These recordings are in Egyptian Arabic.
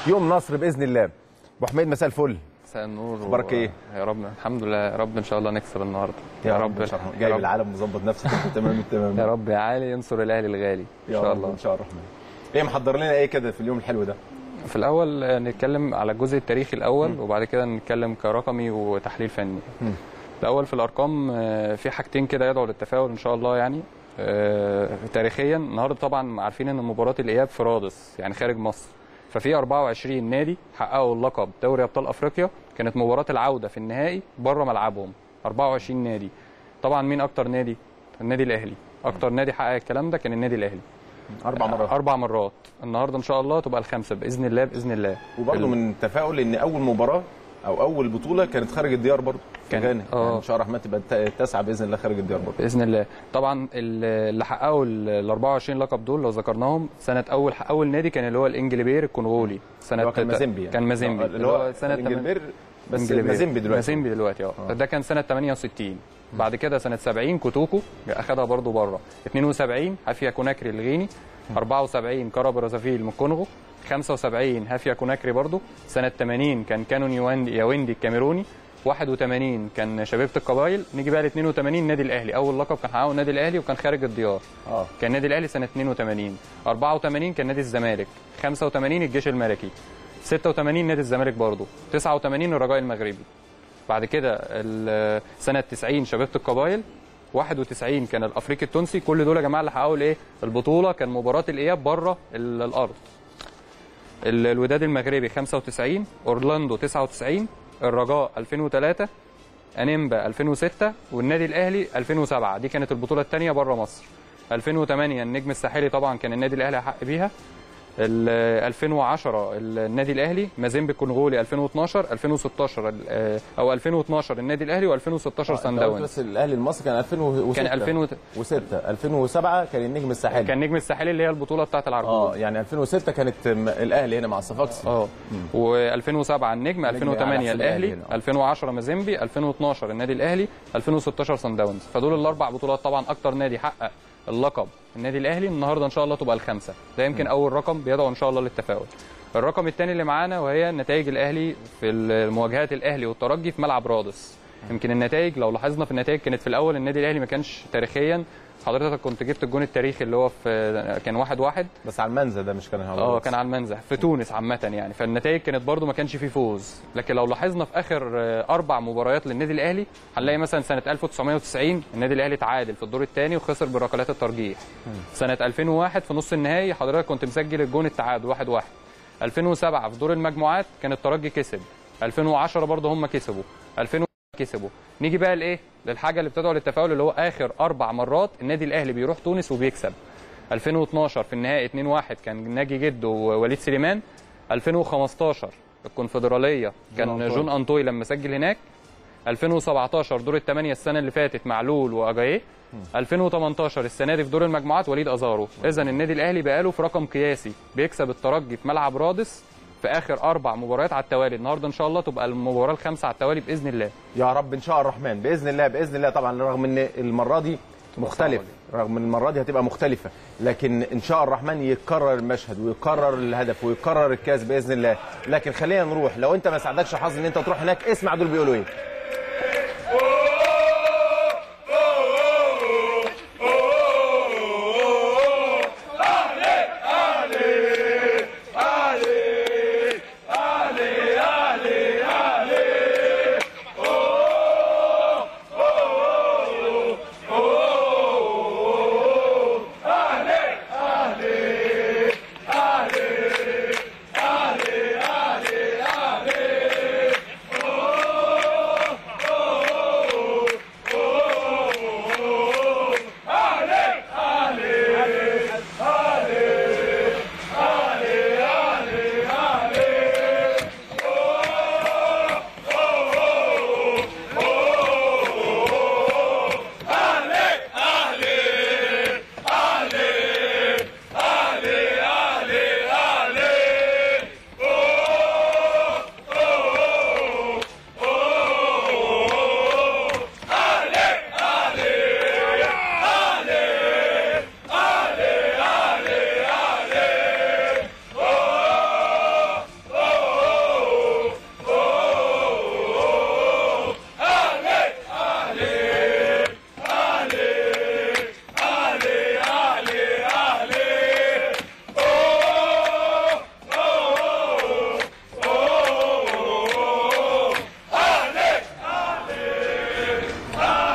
يوم نصر باذن الله ابو حميد مساء الفل مساء النور أخبارك إيه؟ يا رب الحمد لله يا رب ان شاء الله نكسب النهارده إن شاء الله. جاي يا رب. بالعالم مظبط نفسك تمام التمام يا رب يا عالي ينصر الاهلي الغالي ان يا شاء رب الله ان شاء الله الرحمن ايه محضر لنا ايه كده في اليوم الحلو ده في الاول آه، نتكلم على الجزء التاريخي الاول وبعد كده نتكلم كرقمي وتحليل فني الاول في الارقام آه، في حاجتين كده يدعوا للتفاؤل ان شاء الله يعني آه، تاريخيا النهارده طبعا عارفين ان مباراه الاياب في رادس يعني خارج مصر ففي 24 نادي حققوا اللقب دوري ابطال افريقيا كانت مباراه العوده في النهائي بره ملعبهم 24 نادي طبعا مين اكتر نادي النادي الاهلي اكتر نادي حقق الكلام ده كان النادي الاهلي اربع مرات اربع مرات النهارده ان شاء الله تبقى الخامسه باذن الله باذن الله وبرضه ال- من التفاؤل ان اول مباراه او اول بطوله كانت خارج الديار برضه كان- كان غانا آه. يعني ان شاء الله الرحمن تبقى الت- التاسعه باذن الله خارج الديار برضه باذن الله طبعا ال- اللي حققوا ال 24 لقب دول لو ذكرناهم سنه اول اول نادي كان اللي هو الانجليبير الكونغولي سنه اللي هو كان مازيمبي يعني. كان مازيمبي آه، اللي هو سنه الانجلبير بس إنجليبير. مازيمبي دلوقتي مازيمبي دلوقتي اه آه. ده كان سنه 68 بعد كده سنه 70 كوتوكو اخدها برضو بره 72 هافيا كوناكري الغيني 74 كارا برازافيل من الكونغو 75 هافيا كوناكري برضو سنه 80 كان كانون يواندي ياوندي الكاميروني 81 كان شبيبه القبائل نيجي بقى ل 82 النادي الاهلي اول لقب كان حققه النادي الاهلي وكان خارج الديار اه كان النادي الاهلي سنه 82 84 كان نادي الزمالك 85 الجيش الملكي 86 نادي الزمالك برضه 89 الرجاء المغربي بعد كده ال- سنه 90 شبيبه القبائل 91 كان الافريقي التونسي كل دول يا جماعه اللي حققوا الايه البطوله كان مباراه الاياب بره ال- الارض ال- الوداد المغربي 95 اورلاندو 99 الرجاء 2003 انيمبا 2006 والنادي الاهلي 2007 دي كانت البطوله الثانيه بره مصر 2008 النجم الساحلي طبعا كان النادي الاهلي حق بيها ال- 2010 النادي الاهلي مازيمبي الكونغولي 2012 2016 ال- آه، او 2012 النادي الاهلي و2016 سان أنت قلت داونز بس الاهلي المصري كان 2006 كان 2000 و6 2007 كان النجم الساحلي كان النجم الساحلي اللي هي البطوله بتاعه العربيه اه يعني 2006 كانت م- الاهلي هنا مع الصفاقسي اه و2007 النجم 2008 على حساب الأهلي الاهلي هنا. 2010 مازيمبي 2012 النادي الاهلي 2016 سان داونز فدول الاربع بطولات طبعا اكتر نادي حقق اللقب النادي الاهلي النهارده ان شاء الله تبقى الخامسه ده يمكن اول رقم بيدعو ان شاء الله للتفاؤل الرقم الثاني اللي معانا وهي نتائج الاهلي في المواجهات الاهلي والترجي في ملعب رادس يمكن النتائج لو لاحظنا في النتائج كانت في الاول النادي الاهلي ما كانش تاريخيا حضرتك كنت جبت الجون التاريخي اللي هو في كان واحد واحد بس على المنزه ده مش كان اه كان على المنزه في تونس عامه يعني فالنتائج كانت برضو ما كانش فيه فوز لكن لو لاحظنا في اخر آه، اربع مباريات للنادي الاهلي هنلاقي مثلا سنه 1990 النادي الاهلي تعادل في الدور الثاني وخسر بركلات الترجيح سنه 2001 في نص النهائي حضرتك كنت مسجل الجون التعادل 1 1 2007 في دور المجموعات كان الترجي كسب 2010 برضه هم كسبوا 2000 كسبوا نيجي بقى لايه للحاجه اللي بتدعو للتفاؤل اللي هو اخر اربع مرات النادي الاهلي بيروح تونس وبيكسب 2012 في النهائي 2-1 كان ناجي جد ووليد سليمان 2015 الكونفدراليه كان أنطوي. جون انطوي لما سجل هناك 2017 دور الثمانيه السنه اللي فاتت معلول واجاييه 2018 السنه دي في دور المجموعات وليد ازارو اذا النادي الاهلي بقاله في رقم قياسي بيكسب الترجي في ملعب رادس في اخر اربع مباريات على التوالي النهارده ان شاء الله تبقى المباراه الخامسه على التوالي باذن الله يا رب ان شاء الرحمن باذن الله باذن الله طبعا رغم ان المره دي مختلف رغم ان المره دي هتبقى مختلفه لكن ان شاء الرحمن يتكرر المشهد ويكرر الهدف ويكرر الكاس باذن الله لكن خلينا نروح لو انت ما ساعدكش حظ ان انت تروح هناك اسمع دول بيقولوا ايه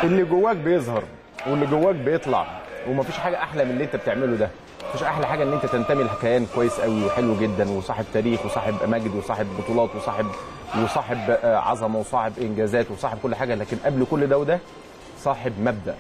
اللي جواك بيظهر واللي جواك بيطلع ومفيش حاجه احلى من اللي انت بتعمله ده مفيش احلى حاجه ان انت تنتمي لكيان كويس قوي وحلو جدا وصاحب تاريخ وصاحب مجد وصاحب بطولات وصاحب وصاحب آه، عظمه وصاحب انجازات وصاحب كل حاجه لكن قبل كل ده وده صاحب مبدا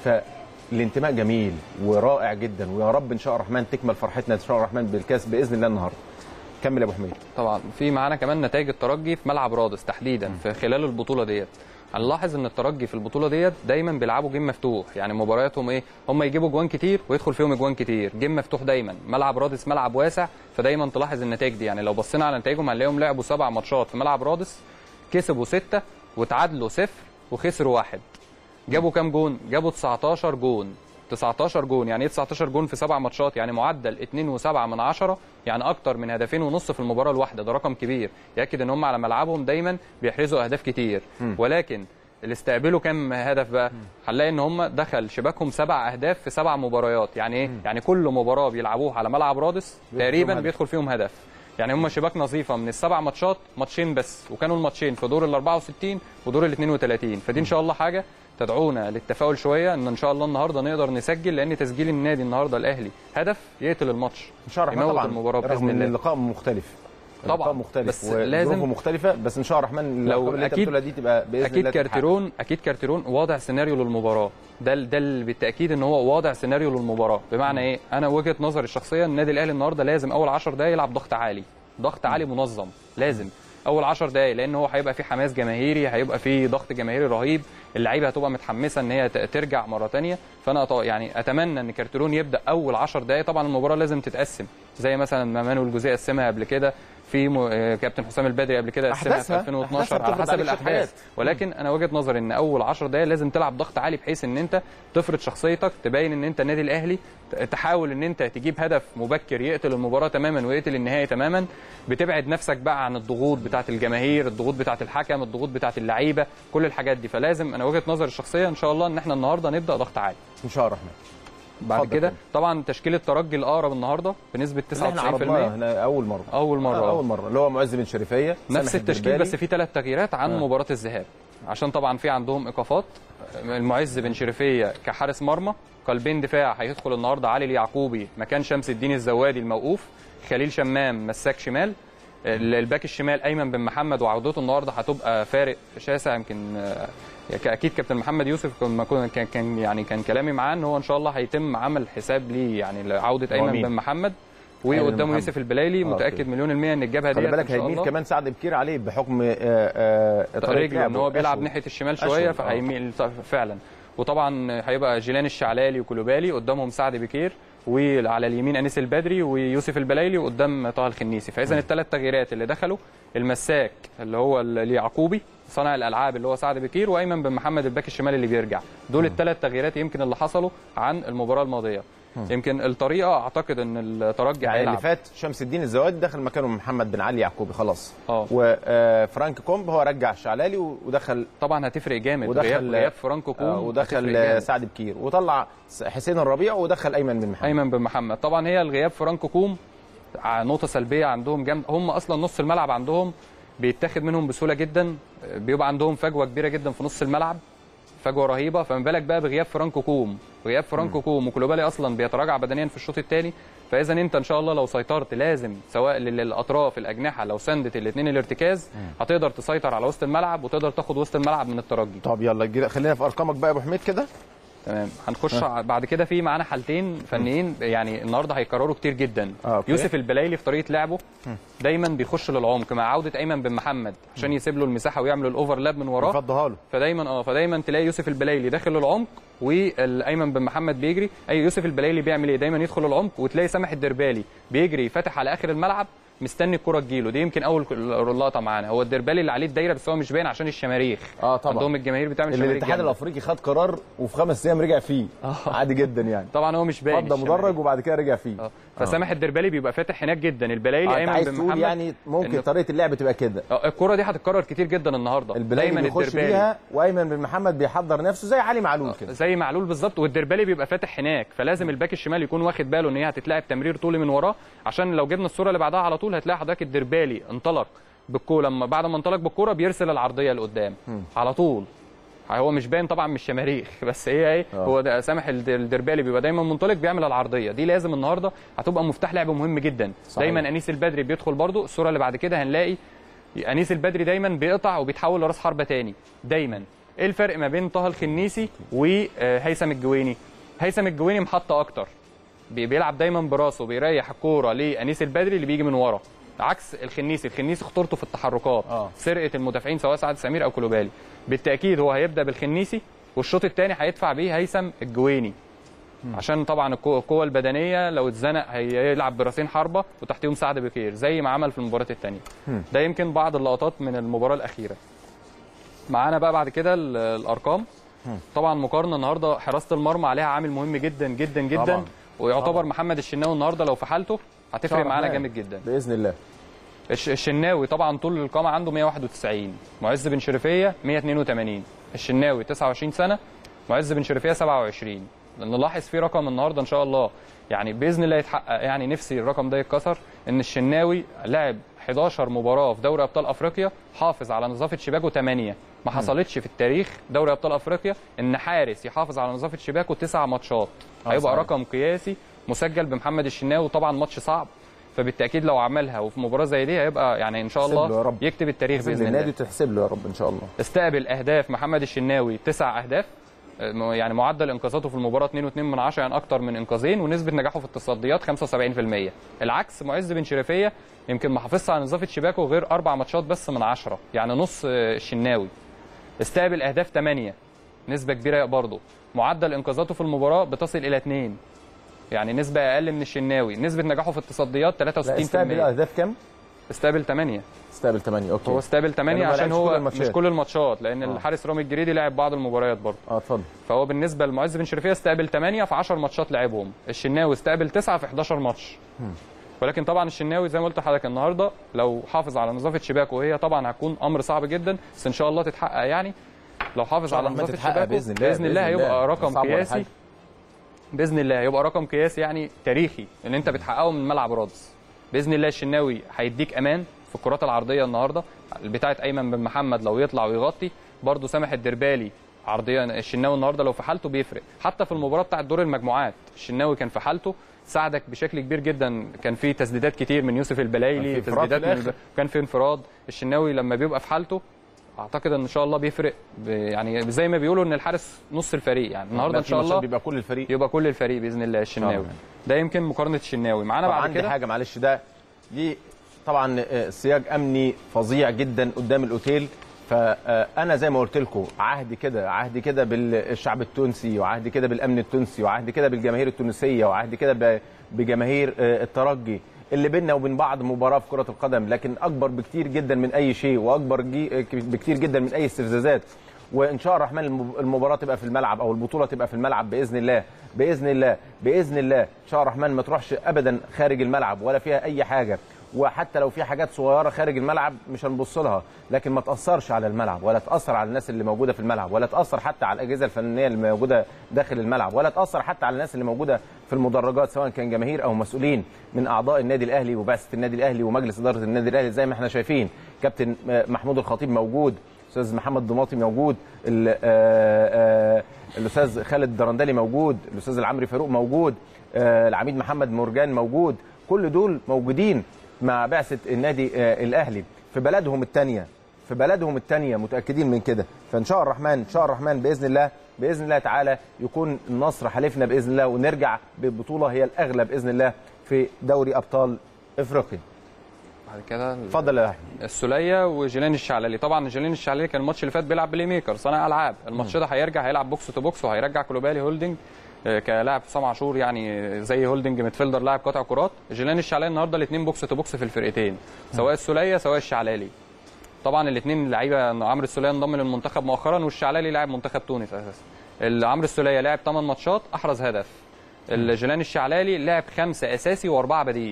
فالانتماء جميل ورائع جدا ويا رب ان شاء الرحمن تكمل فرحتنا ان شاء الرحمن بالكاس باذن الله النهارده كمل يا ابو حميد طبعا في معانا كمان نتائج الترجي في ملعب رادس تحديدا في خلال البطوله ديت هنلاحظ ان الترجي في البطوله ديت دايما بيلعبوا جيم مفتوح يعني مبارياتهم ايه هم يجيبوا جوان كتير ويدخل فيهم جوان كتير جيم مفتوح دايما ملعب رادس ملعب واسع فدايما تلاحظ النتائج دي يعني لو بصينا على نتائجهم هنلاقيهم لعبوا سبع ماتشات في ملعب رادس كسبوا ستة وتعادلوا صفر وخسروا واحد جابوا كام جون جابوا 19 جون 19 جون يعني ايه 19 جون في سبع ماتشات يعني معدل 2.7 من عشرة يعني اكتر من هدفين ونص في المباراه الواحده ده رقم كبير ياكد ان هم على ملعبهم دايما بيحرزوا اهداف كتير ولكن اللي استقبلوا كام هدف بقى هنلاقي ان هم دخل شباكهم سبع اهداف في سبع مباريات يعني ايه يعني كل مباراه بيلعبوها على ملعب رادس تقريبا هدف. بيدخل فيهم هدف يعني هم شباك نظيفه من السبع ماتشات ماتشين بس وكانوا الماتشين في دور ال 64 ودور ال 32 فدي ان شاء الله حاجه تدعونا للتفاؤل شويه ان ان شاء الله النهارده نقدر نسجل لان تسجيل النادي النهارده الاهلي هدف يقتل الماتش ان شاء الله الرحمن يموت طبعا المباراه رغم باذن ان الله اللقاء مختلف طبعاً، اللقاء مختلف بس وظروفه لازم- مختلفه بس ان شاء الله الرحمن لو الأرقام اللي انت أكيد- بتقولها دي تبقى باذن اكيد الله تتحقق. كارتيرون اكيد كارتيرون واضع سيناريو للمباراه ده ال- ده ال- بالتاكيد ان هو واضع سيناريو للمباراه بمعنى ايه انا وجهه نظري الشخصيه النادي الاهلي النهارده لازم اول 10 دقائق يلعب ضغط عالي ضغط عالي منظم لازم اول 10 دقائق لان هو هيبقى في حماس جماهيري هيبقى في ضغط جماهيري رهيب اللعيبه هتبقى متحمسه ان هي ت- ترجع مره تانية فانا أط- يعني اتمنى ان كارتيرون يبدا اول 10 دقائق طبعا المباراه لازم تتقسم زي مثلا ما مانويل جوزيه قسمها قبل كده في م... آه، كابتن حسام البدري قبل كده قسمها في أحداثها- 2012 أحداثها على بتفرض حسب عليك شوية الاحداث حاجات. ولكن انا وجهه نظري ان اول 10 دقائق لازم تلعب ضغط عالي بحيث ان انت تفرض شخصيتك تبين ان انت النادي الاهلي ت- تحاول ان انت تجيب هدف مبكر يقتل المباراه تماما ويقتل النهائي تماما بتبعد نفسك بقى عن الضغوط بتاعه الجماهير الضغوط بتاعه الحكم الضغوط بتاعه اللعيبه كل الحاجات دي فلازم انا وجهه نظري الشخصيه ان شاء الله ان احنا النهارده نبدا ضغط عالي ان شاء الله الرحمن بعد اتفضل كده كده. طبعا تشكيل الترجي الاقرب النهارده بنسبه اللي احنا عرضناه 99% هنا اول مره اول مره آه، اول مره اللي هو معز بن شريفيه نفس سامح التشكيل الدربالي. بس في ثلاث تغييرات عن آه. مباراه الذهاب عشان طبعا في عندهم ايقافات المعز بن شريفيه كحارس مرمى قلبين دفاع هيدخل النهارده علي اليعقوبي مكان شمس الدين الزوادي الموقوف خليل شمام مساك شمال ال- الباك الشمال ايمن بن محمد وعودته النهارده هتبقى فارق شاسع يمكن آه، اكيد كابتن محمد يوسف كان- كان كان- كان يعني كان كلامي معاه ان هو ان شاء الله هيتم عمل حساب ليه يعني لعوده هو ايمن مين؟ بن محمد أيمن بن وقدامه محمد. يوسف البليلي آه، متاكد أوكي. مليون المية ان الجبهه دي خلي بالك هيميل كمان سعد بكير عليه بحكم آه، آه، طريقة رجله ان لعبه. هو بيلعب أشول. ناحيه الشمال أشول، شويه آه. فهيميل فعلا وطبعا هيبقى جيلان الشعلالي وكولوبالي قدامهم سعد بكير وعلى اليمين انيس البدري ويوسف البلايلي وقدام طه الخنيسي فاذا الثلاث تغييرات اللي دخلوا المساك اللي هو اليعقوبي صانع الالعاب اللي هو سعد بكير وايمن بن محمد الباك الشمال اللي بيرجع دول الثلاث تغييرات يمكن اللي حصلوا عن المباراه الماضيه يمكن الطريقه اعتقد ان الترجي يعني اللي هيلعب فات شمس الدين الزوادي دخل مكانه محمد بن علي يعقوبي خلاص اه وفرانك كومب هو رجع شعلالي ودخل طبعا هتفرق جامد ودخل- غياب غياب فرانكو كوم آه، هتفرق ودخل جامد. آه، سعد بكير وطلع س- حسين الربيع ودخل ايمن بن محمد ايمن بن محمد طبعا هي الغياب فرانكو كوم ع- نقطه سلبيه عندهم جامد هم اصلا نص الملعب عندهم بيتاخد منهم بسهوله جدا بيبقى عندهم فجوه كبيره جدا في نص الملعب فجوه رهيبه فما بالك بقى بغياب فرانكو كوم غياب فرانكو كوم وكلوبالي اصلا بيتراجع بدنيا في الشوط الثاني فاذا انت ان شاء الله لو سيطرت لازم سواء لل- للاطراف الاجنحه لو سندت الاثنين الارتكاز هتقدر تسيطر على وسط الملعب وتقدر تاخد وسط الملعب من الترجي طب يلا جي- خلينا في ارقامك بقى يا ابو حميد كده تمام هنخش ع- بعد كده في معانا حالتين فنيين يعني النهارده هيكرروا كتير جدا آه، أوكي. يوسف البلايلي في طريقه لعبه دايما بيخش للعمق مع عوده ايمن بن محمد عشان يسيب له المساحه ويعمل الاوفرلاب من وراه فضها له فدايما اه فدايما تلاقي يوسف البلايلي داخل للعمق والايمن بن محمد بيجري اي يوسف البلايلي بيعمل ايه دايما يدخل العمق وتلاقي سامح الدربالي بيجري فاتح على اخر الملعب مستني الكره تجيله دي يمكن اول لقطه معانا هو الدربالي اللي عليه الدايره بس هو مش باين عشان الشماريخ اه طبعا عندهم الجماهير بتعمل اللي شماريخ الاتحاد جامدة. الافريقي خد قرار وفي خمس ايام رجع فيه عادي جدا يعني طبعا هو مش باين فضى الشماريخ. مدرج وبعد كده رجع فيه اه فسامح الدربالي بيبقى فاتح هناك جدا البلايلي آه، انت ايمن عايز بن تقول محمد يعني ممكن إن- طريقه اللعب تبقى كده اه الكره دي هتتكرر كتير جدا النهارده البلايلي دايما بيخش الدربالي بيها وايمن بن محمد بيحضر نفسه زي علي معلول كده زي معلول بالظبط والدربالي بيبقى فاتح هناك فلازم الباك الشمال يكون واخد باله ان هي هتتلعب تمرير طولي من وراه عشان لو جبنا الصوره اللي بعدها على طول هتلاقي حضرتك الدربالي انطلق بالكوره لما بعد ما انطلق بالكوره بيرسل العرضيه لقدام على طول هو مش باين طبعا من الشماريخ بس هي ايه آه. هو ده سامح الد- الدربالي بيبقى دايما منطلق بيعمل العرضيه دي لازم النهارده هتبقى مفتاح لعب مهم جدا صحيح. دايما انيس البدري بيدخل برضو الصوره اللي بعد كده هنلاقي انيس البدري دايما بيقطع وبيتحول لراس حربه تاني دايما ايه الفرق ما بين طه الخنيسي وهيثم الجويني هيثم الجويني محطه اكتر بي- بيلعب دايما براسه بيريح الكوره لانيس البدري اللي بيجي من ورا عكس الخنيسي الخنيسي خطورته في التحركات آه. سرقه المدافعين سواء سعد سمير او كلوبالي بالتاكيد هو هيبدا بالخنيسي والشوط الثاني هيدفع بيه هيثم الجويني عشان طبعا القوة- القوة البدنية لو اتزنق هيلعب براسين حربة وتحتيهم سعد بكير زي ما عمل في المباراة الثانية ده يمكن بعض اللقطات من المباراة الأخيرة معانا بقى بعد كده ال- الأرقام طبعا مقارنة النهاردة حراسة المرمى عليها عامل مهم جدا جدا جدا طبعاً. ويعتبر طبعاً. محمد الشناوي النهارده لو في حالته هتفرق شهر معانا رحمن. جامد جدا باذن الله الش- الشناوي طبعا طول القامه عنده 191 معز بن شريفيه 182 الشناوي 29 سنه معز بن شريفيه 27 نلاحظ في رقم النهارده ان شاء الله يعني باذن الله يتحقق يعني نفسي الرقم ده يتكسر ان الشناوي لعب 11 مباراه في دوري ابطال افريقيا حافظ على نظافه شباكه 8 ما حصلتش في التاريخ دوري ابطال افريقيا ان حارس يحافظ على نظافه شباكه 9 ماتشات آه، هيبقى صحيح. رقم قياسي مسجل بمحمد الشناوي وطبعا ماتش صعب فبالتاكيد لو عملها وفي مباراه زي دي هيبقى يعني ان شاء تحسب له يا الله رب. يكتب التاريخ باذن باذن النادي الله تحسب له يا رب ان شاء الله استقبل اهداف محمد الشناوي تسع اهداف آه، يعني معدل انقاذاته في المباراه 2.2 من 10 يعني اكتر من انقاذين ونسبه نجاحه في التصديات 75% العكس معز بن شريفيه يمكن ما حافظش على نظافه شباكه غير اربع ماتشات بس من 10 يعني نص آه، الشناوي استقبل اهداف 8 نسبه كبيره برضه معدل انقاذاته في المباراه بتصل الى 2 يعني نسبه اقل من الشناوي نسبه نجاحه في التصديات 63% لا استقبل اهداف كام؟ استقبل 8 استقبل 8 اوكي هو استقبل 8 يعني ما عشان لعبش كل هو الماتشات. مش كل الماتشات لان آه. الحارس رامي الجريدي لعب بعض المباريات برضه اه اتفضل فهو بالنسبه لمعز بن شريفيه استقبل 8 في 10 ماتشات لعبهم الشناوي استقبل 9 في 11 ماتش ولكن طبعا الشناوي زي ما قلت لحضرتك النهارده لو حافظ على نظافه شباكه وهي طبعا هتكون امر صعب جدا بس ان شاء الله تتحقق يعني لو حافظ على الرحمن نظافه تتحقق شباكه بإذن الله، باذن الله بإذن هيبقى الله. رقم صعب ولا قياسي حاجة. باذن الله هيبقى رقم قياسي يعني تاريخي ان انت بتحققه من ملعب رادس باذن الله الشناوي هيديك امان في الكرات العرضيه النهارده بتاعه ايمن بن محمد لو يطلع ويغطي برده سامح الدربالي عرضيه الشناوي النهارده لو في حالته بيفرق حتى في المباراه بتاعه دور المجموعات الشناوي كان في حالته ساعدك بشكل كبير جدا كان في تسديدات كتير من يوسف البلايلي كان في انفراد تسديدات في من الآخر. كان في انفراد الشناوي لما بيبقى في حالته اعتقد ان شاء الله بيفرق ب- يعني زي ما بيقولوا ان الحارس نص الفريق يعني النهارده ان في شاء ماتشات الله بيبقى كل الفريق يبقى كل الفريق باذن الله الشناوي الله. ده يمكن مقارنه الشناوي معانا طب بعد عندي كده حاجه معلش ده دي طبعا آه، سياج امني فظيع جدا قدام الاوتيل فانا زي ما قلت لكم عهد كده عهد كده بالشعب التونسي وعهد كده بالامن التونسي وعهد كده بالجماهير التونسيه وعهد كده ب- بجماهير آه، الترجي اللي بيننا وبين بعض مباراه في كره القدم لكن اكبر بكتير جدا من اي شيء واكبر جي- بكتير جدا من اي استفزازات وان شاء الرحمن الم- المباراه تبقى في الملعب او البطوله تبقى في الملعب باذن الله باذن الله باذن الله ان شاء الرحمن ما تروحش ابدا خارج الملعب ولا فيها اي حاجه وحتى لو في حاجات صغيره خارج الملعب مش هنبص لها لكن ما تاثرش على الملعب ولا تاثر على الناس اللي موجوده في الملعب ولا تاثر حتى على الاجهزه الفنيه اللي موجوده داخل الملعب ولا تاثر حتى على الناس اللي موجوده في المدرجات سواء كان جماهير او مسؤولين من اعضاء النادي الاهلي وبعثه النادي الاهلي ومجلس اداره النادي الاهلي زي ما احنا شايفين كابتن آه، محمود الخطيب موجود استاذ محمد ضماطي موجود ال- آه، آه، الاستاذ خالد درندلي موجود الاستاذ العمري فاروق موجود آه، العميد محمد مرجان موجود كل دول موجودين مع بعثه النادي آه، الاهلي في بلدهم الثانيه في بلدهم الثانيه متاكدين من كده فان شاء الرحمن ان شاء الرحمن باذن الله باذن الله تعالى يكون النصر حلفنا باذن الله ونرجع ببطوله هي الاغلى باذن الله في دوري ابطال افريقيا بعد كده اتفضل يا احمد السوليه وجيلان الشعلالي طبعا جيلان الشعلالي كان الماتش اللي فات بيلعب بلاي ميكر صانع العاب الماتش ده هيرجع هيلعب بوكس تو بوكس وهيرجع كلوبالي هولدنج آه، كلاعب حسام عاشور يعني زي هولدنج ميدفيلدر لاعب قطع كرات جيلان الشعلالي النهارده الاثنين بوكس تو بوكس في الفرقتين سواء السوليه سواء الشعلالي طبعا الاثنين لعيبه إن عمرو السوليه انضم للمنتخب مؤخرا والشعلالي لاعب منتخب تونس اساسا ال- عمرو السوليه لعب 8 ماتشات احرز هدف الجيلان الشعلالي لعب خمسه اساسي واربعه بديل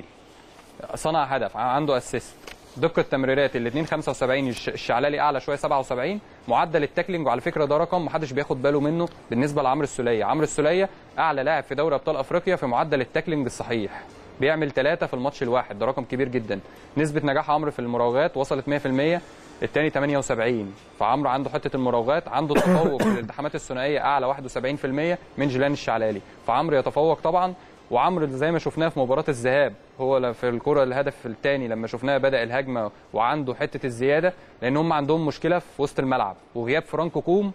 صنع هدف عنده اسيست دقه تمريرات الاثنين 75 الش- الشعلالي اعلى شويه 77 معدل التاكلينج وعلى فكره ده رقم محدش بياخد باله منه بالنسبه لعمرو السوليه عمرو السوليه اعلى لاعب في دوري ابطال افريقيا في معدل التاكلينج الصحيح بيعمل ثلاثة في الماتش الواحد ده رقم كبير جدا نسبة نجاح عمرو في المراوغات وصلت 100% الثاني 78 فعمرو عنده حته المراوغات عنده تفوق في الالتحامات الثنائيه اعلى 71% من جيلان الشعلالي فعمرو يتفوق طبعا وعمرو زي ما شفناه في مباراه الذهاب هو في الكره الهدف الثاني لما شفناه بدا الهجمه وعنده حته الزياده لان هم عندهم مشكله في وسط الملعب وغياب فرانكو كوم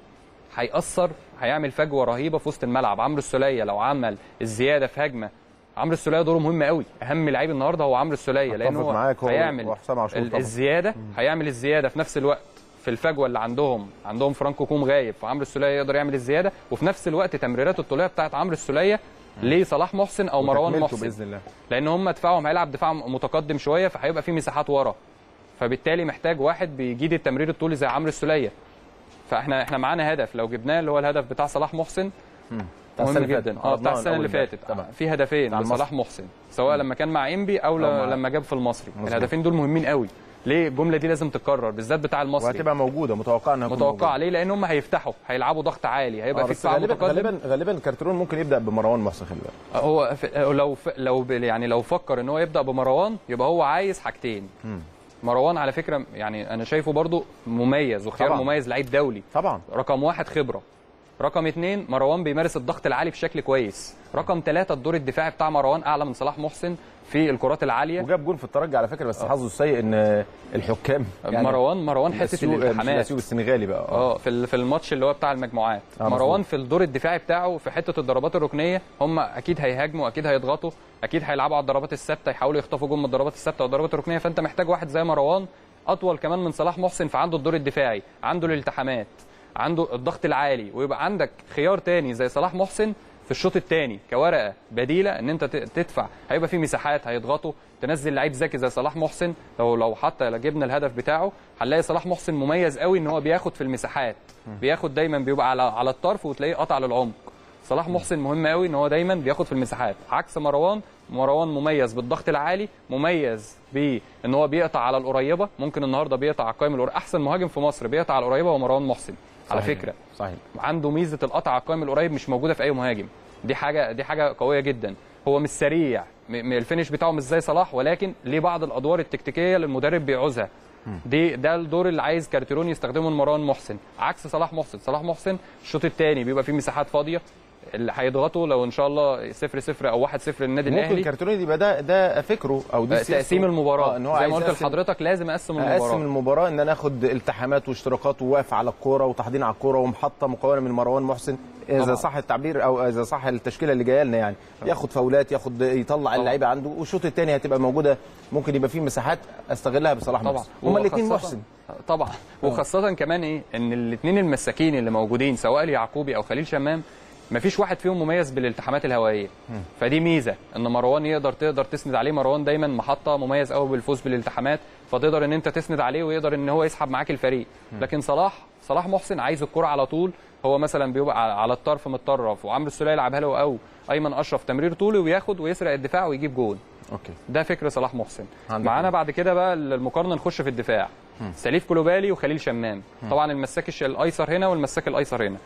هيأثر هيعمل فجوه رهيبه في وسط الملعب عمرو السوليه لو عمل الزياده في هجمه عمرو السوليه دوره مهم قوي اهم لعيب النهارده هو عمرو السوليه لان أتفق هو معاك هو هيعمل وحسام عاشور ال- طبعاً. الزياده هيعمل الزياده في نفس الوقت في الفجوه اللي عندهم عندهم فرانكو كوم غايب فعمرو السوليه يقدر يعمل الزياده وفي نفس الوقت تمريرات الطوليه بتاعت عمرو السوليه لصلاح محسن او مروان وتكملته محسن باذن الله لان هم دفاعهم هيلعب دفاع متقدم شويه فهيبقى في مساحات ورا فبالتالي محتاج واحد بيجيد التمرير الطولي زي عمرو السوليه فاحنا احنا معانا هدف لو جبناه اللي هو الهدف بتاع صلاح محسن بتاع مهم السنة اللي جدا فاتت. اه بتاع عرضناه السنه اللي الأول فاتت طبعا. في هدفين بتاع لصلاح محسن سواء لما كان مع انبي او, أو ل- مع- لما جاب في المصري مظبوط. الهدفين دول مهمين قوي ليه الجمله دي لازم تتكرر بالذات بتاع المصري وهتبقى موجوده متوقع انها تكون متوقع ليه لان هم هيفتحوا هيلعبوا ضغط عالي هيبقى آه، في بس دفاع غالبا متقدم غالبا غالبا كارترون ممكن يبدا بمروان محسن خلي بالك هو ف... لو ف... لو ب... يعني لو فكر ان هو يبدا بمروان يبقى هو عايز حاجتين مروان على فكره يعني انا شايفه برضو مميز وخيار طبعاً. مميز لعيب دولي طبعا رقم واحد خبره رقم اثنين مروان بيمارس الضغط العالي بشكل كويس رقم ثلاثة الدور الدفاعي بتاع مروان اعلى من صلاح محسن في الكرات العاليه وجاب جول في الترجي على فكره بس حظه السيء ان الحكام مروان مروان حته الأسيو- مش الالتحامات الاسيوي السنغالي بقى اه اه في ال- في الماتش اللي هو بتاع المجموعات آه، مروان مظبوط. في الدور الدفاعي بتاعه في حته الضربات الركنيه هم اكيد هيهاجموا اكيد هيضغطوا اكيد هيلعبوا على الضربات الثابته يحاولوا يخطفوا جول من الضربات الثابته والضربات الركنيه فانت محتاج واحد زي مروان اطول كمان من صلاح محسن فعنده الدور الدفاعي عنده الالتحامات عنده الضغط العالي ويبقى عندك خيار تاني زي صلاح محسن في الشوط الثاني كورقه بديله ان انت ت- تدفع هيبقى في مساحات هيضغطوا تنزل لعيب ذكي زي صلاح محسن لو لو حتى جبنا الهدف بتاعه هنلاقي صلاح محسن مميز قوي ان هو بياخد في المساحات بياخد دايما بيبقى على على الطرف وتلاقيه قطع للعمق صلاح محسن مهم قوي ان هو دايما بياخد في المساحات عكس مروان مروان مميز بالضغط العالي مميز بان هو بيقطع على القريبه ممكن النهارده بيقطع على القائم القريب احسن مهاجم في مصر بيقطع على القريبه هو مروان محسن على صحيح. فكره صحيح عنده ميزه القطع على القائم القريب مش موجوده في اي مهاجم دي حاجه دي حاجه قويه جدا هو مش سريع م- م- الفينش بتاعه مش زي صلاح ولكن ليه بعض الادوار التكتيكيه اللي المدرب بيعوزها دي ده الدور اللي عايز كارتيرون يستخدمه من مروان محسن عكس صلاح محسن صلاح محسن الشوط الثاني بيبقى فيه مساحات فاضيه اللي هيضغطوا لو ان شاء الله 0 0 او 1 0 للنادي ممكن الاهلي كارترون يبقى ده ده فكره او دي سياسته. تقسيم المباراه آه، ان هو زي عايز ما قلت يقسم- لحضرتك لازم اقسم اقسم المباراه المباراه ان انا اخد التحامات واشتراكات وواقف على الكوره وتحضير على الكوره ومحطه مكونه من مروان محسن اذا طبعاً. صح التعبير او اذا صح التشكيله اللي جايه لنا يعني ياخد فاولات ياخد يطلع اللعيبه عنده والشوط الثاني هتبقى موجوده ممكن يبقى فيه مساحات استغلها بصلاح طبعا محسن هما الاثنين وخاصة- محسن طبعا وخاصه كمان ايه ان الاثنين المساكين اللي موجودين سواء يعقوبي او خليل شمام مفيش واحد فيهم مميز بالالتحامات الهوائيه فدي ميزه ان مروان يقدر تقدر تسند عليه مروان دايما محطه مميز قوي بالفوز بالالتحامات فتقدر ان انت تسند عليه ويقدر ان هو يسحب معاك الفريق لكن صلاح صلاح محسن عايز الكره على طول هو مثلا بيبقى على- على الطرف متطرف وعمرو السوليه يلعبها له او ايمن اشرف تمرير طولي وياخد ويسرق الدفاع ويجيب جون اوكي ده فكر صلاح محسن عندك معانا حق. بعد كده بقى المقارنه نخش في الدفاع سليف كولوبالي وخليل شمام طبعا المساك الش- الايسر هنا والمساك الايسر هنا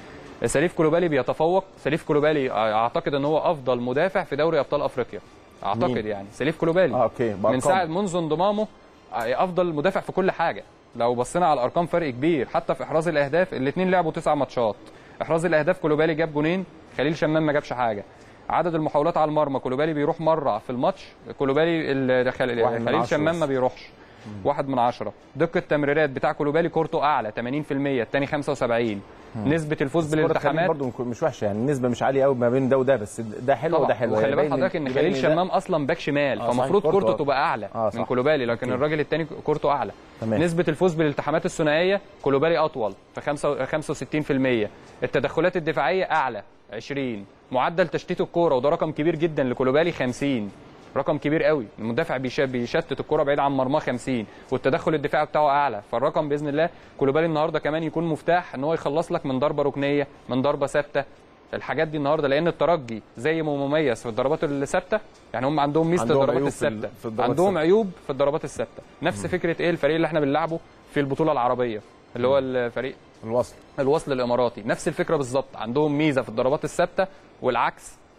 سليف كولوبالي بيتفوق سليف كولوبالي اعتقد ان هو افضل مدافع في دوري ابطال افريقيا اعتقد مين؟ يعني سليف كولوبالي اه اوكي من بأرقام. ساعه منذ انضمامه افضل مدافع في كل حاجه لو بصينا على الارقام فرق كبير حتى في احراز الاهداف الاثنين لعبوا تسع ماتشات احراز الاهداف كولوبالي جاب جونين خليل شمام ما جابش حاجه عدد المحاولات على المرمى كولوبالي بيروح مره في الماتش كولوبالي ال- خل- واحد من خليل عشرة شمام بس. ما بيروحش واحد من عشرة دقة التمريرات بتاع كولوبالي كورته أعلى 80% الثاني 75 نسبة الفوز بس كرة خليل بالالتحامات برضه مش وحشه يعني النسبه مش عاليه قوي ما بين ده وده بس ده حلو وده طبعا حلو وخلي بال يبين- حضرتك ان يبين خليل ده- شمام اصلا باك شمال آه، صحيح، فالمفروض كورته كورته أ- تبقى اعلى آه، من صح. كولوبالي لكن أوكي. الراجل الثاني كورته اعلى تمام. نسبه الفوز بالالتحامات الثنائيه كولوبالي اطول في خمسة- 65% التدخلات الدفاعيه اعلى 20 معدل تشتيت الكوره وده رقم كبير جدا لكولوبالي 50 رقم كبير قوي المدافع بيش- بيشتت الكره بعيد عن مرماه 50 والتدخل الدفاعي بتاعه اعلى فالرقم باذن الله كولوبالي النهارده كمان يكون مفتاح ان هو يخلص لك من ضربه ركنيه من ضربه ثابته الحاجات دي النهارده لان الترجي زي ما هو مميز في الضربات الثابته يعني هم عندهم ميزه عندهم الضربات عيوب في ال- الثابته في الضربات عندهم الثابتة. عيوب في الضربات الثابته نفس فكره ايه الفريق اللي احنا بنلعبه في البطوله العربيه اللي هو الفريق الوصل الوصل الاماراتي نفس الفكره بالظبط عندهم ميزه في الضربات الثابته والعكس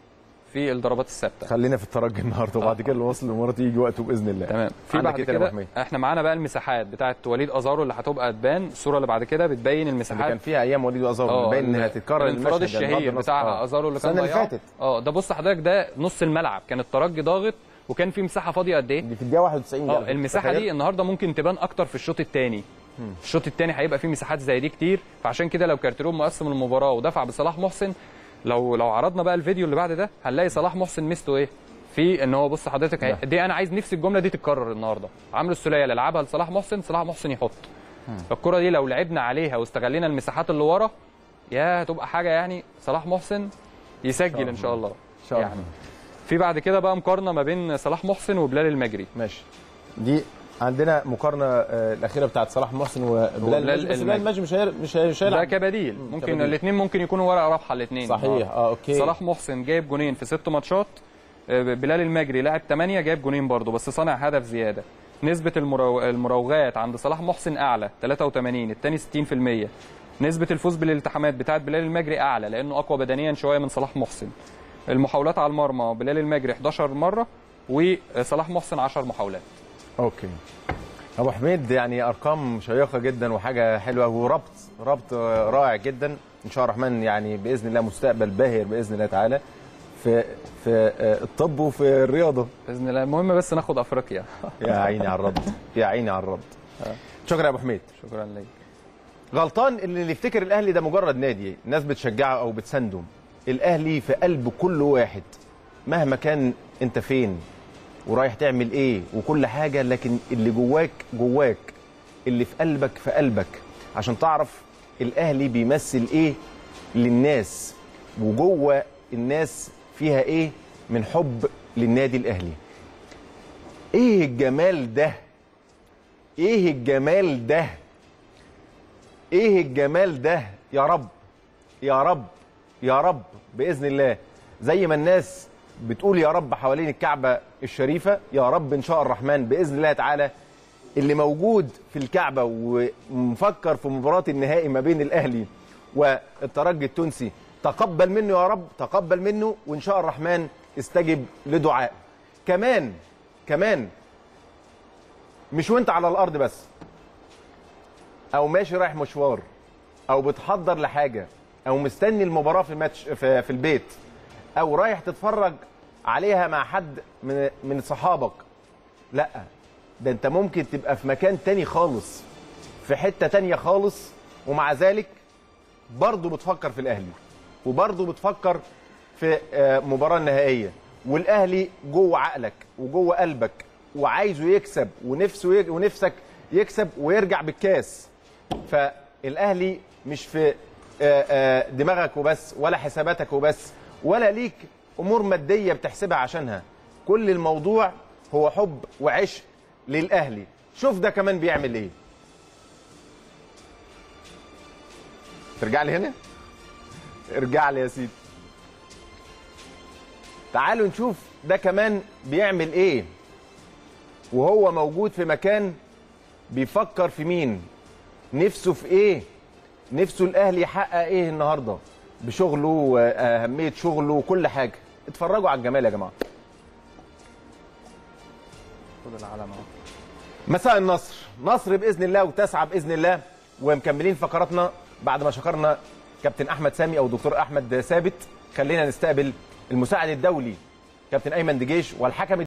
في الضربات الثابته خلينا في الترجي النهارده وبعد كده الوصل الاماراتي يجي وقته باذن الله تمام في عندك بعد إيه تاني يا أبو كده حميد؟ احنا معانا بقى المساحات بتاعه وليد ازارو اللي هتبقى تبان الصوره اللي بعد كده بتبين اللي كان المساحات فيها ايام وليد ازارو اه باين انها ال- تتكرر الانفراد المشهد يعني بغض الشهير النظر- بتاع آه. ازارو اللي كان السنه اللي ضيعه. فاتت اه ده بص حضرتك ده نص الملعب كان الترجي ضاغط وكان في مساحه فاضيه قد ايه دي في الدقيقه 91 اه يعني. المساحه تخيل. دي النهارده ممكن تبان اكتر في الشوط الثاني الشوط الثاني هيبقى فيه مساحات زي دي كتير فعشان كده لو كارتيرون مقسم المباراه ودفع بصلاح محسن لو لو عرضنا بقى الفيديو اللي بعد ده هنلاقي صلاح محسن ميزته ايه في ان هو بص حضرتك هي- دي انا عايز نفسي الجمله دي تتكرر النهارده عمرو السوليه اللي لعبها لصلاح محسن صلاح محسن يحط فالكره دي لو لعبنا عليها واستغلينا المساحات اللي ورا يا هتبقى حاجه يعني صلاح محسن يسجل ان شاء الله ان شاء الله يعني في بعد كده بقى مقارنه ما بين صلاح محسن وبلال المجري ماشي دي عندنا مقارنه آه، الاخيره بتاعت صلاح محسن وبلال وبلال المجري بس بلال المجري. المجري مش هير- مش هي- مش ده هيلعب كبديل ممكن كبديل. الاثنين ممكن يكونوا ورقه رابحه الاثنين صحيح اه اوكي صلاح محسن جايب جونين في ست ماتشات آه، بلال المجري لاعب 8 جايب جونين برضه بس صانع هدف زياده نسبة المرو... المراوغات عند صلاح محسن أعلى 83 الثاني 60% نسبة الفوز بالالتحامات بتاعت بلال المجري أعلى لأنه أقوى بدنيا شوية من صلاح محسن المحاولات على المرمى بلال المجري 11 مرة وصلاح محسن 10 محاولات اوكي ابو حميد يعني ارقام شيقه جدا وحاجه حلوه وربط ربط آه، رائع جدا ان شاء الله الرحمن يعني باذن الله مستقبل باهر باذن الله تعالى في في آه، الطب وفي الرياضه بإذن الله المهم بس ناخد أفريقيا يا عيني على الرد يا عيني على الرد شكرا يا ابو حميد شكرا لك غلطان اللي اللي يفتكر الاهلي ده مجرد نادي الناس بتشجعه او بتسنده الاهلي في قلب كل واحد مهما كان انت فين ورايح تعمل ايه وكل حاجه لكن اللي جواك جواك اللي في قلبك في قلبك عشان تعرف الاهلي بيمثل ايه للناس وجوه الناس فيها ايه من حب للنادي الاهلي ايه الجمال ده ايه الجمال ده ايه الجمال ده يا رب يا رب يا رب باذن الله زي ما الناس بتقول يا رب حوالين الكعبه الشريفه يا رب ان شاء الرحمن باذن الله تعالى اللي موجود في الكعبه ومفكر في مباراه النهائي ما بين الاهلي والترجي التونسي تقبل منه يا رب تقبل منه وان شاء الرحمن استجب لدعاء كمان كمان مش وانت على الارض بس او ماشي رايح مشوار او بتحضر لحاجه او مستني المباراه في الماتش في, في البيت او رايح تتفرج عليها مع حد من من صحابك لا ده انت ممكن تبقى في مكان تاني خالص في حته تانيه خالص ومع ذلك برضه بتفكر في الاهلي وبرضه بتفكر في آه، مباراه النهائيه والاهلي جوه عقلك وجوه قلبك وعايزه يكسب ونفسه يك ونفسك يكسب ويرجع بالكاس فالاهلي مش في آه، آه، دماغك وبس ولا حساباتك وبس ولا ليك امور ماديه بتحسبها عشانها كل الموضوع هو حب وعشق للاهلي شوف ده كمان بيعمل ايه ترجع لي هنا ارجع لي يا سيدي تعالوا نشوف ده كمان بيعمل ايه وهو موجود في مكان بيفكر في مين نفسه في ايه نفسه الاهلي يحقق ايه النهارده بشغله واهميه شغله وكل حاجه اتفرجوا على الجمال يا جماعه خد العلم اهو مساء النصر نصر باذن الله وتسعى باذن الله ومكملين فقراتنا بعد ما شكرنا كابتن احمد سامي او دكتور احمد ثابت خلينا نستقبل المساعد الدولي كابتن ايمن دجيش والحكم